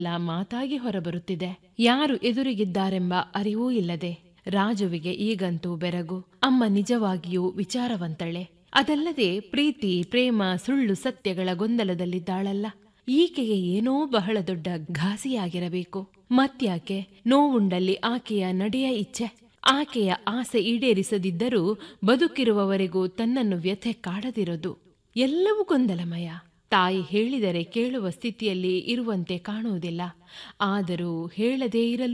ಎಲ್ಲ ಮಾತಾಗಿ ಹೊರಬರುತ್ತಿದೆ ಯಾರು ಎದುರಿಗಿದ್ದಾರೆಂಬ ಅರಿವೂ ಇಲ್ಲದೆ ರಾಜುವಿಗೆ ಈಗಂತೂ ಬೆರಗು ಅಮ್ಮ ನಿಜವಾಗಿಯೂ ವಿಚಾರವಂತಳೆ ಅದಲ್ಲದೆ ಪ್ರೀತಿ ಪ್ರೇಮ ಸುಳ್ಳು ಸತ್ಯಗಳ ಗೊಂದಲದಲ್ಲಿದ್ದಾಳಲ್ಲ ಈಕೆಗೆ ಏನೋ ಬಹಳ ದೊಡ್ಡ ಘಾಸಿಯಾಗಿರಬೇಕು ಮತ್ಯಾಕೆ ನೋವುಂಡಲ್ಲಿ ಆಕೆಯ ನಡೆಯ ಇಚ್ಛೆ ಆಕೆಯ ಆಸೆ ಈಡೇರಿಸದಿದ್ದರೂ ಬದುಕಿರುವವರೆಗೂ ತನ್ನನ್ನು ವ್ಯಥೆ ಕಾಡದಿರೋದು ಎಲ್ಲವೂ ಗೊಂದಲಮಯ ತಾಯಿ ಹೇಳಿದರೆ ಕೇಳುವ ಸ್ಥಿತಿಯಲ್ಲಿ ಇರುವಂತೆ ಕಾಣುವುದಿಲ್ಲ ಆದರೂ ಹೇಳದೇ ಇರಲು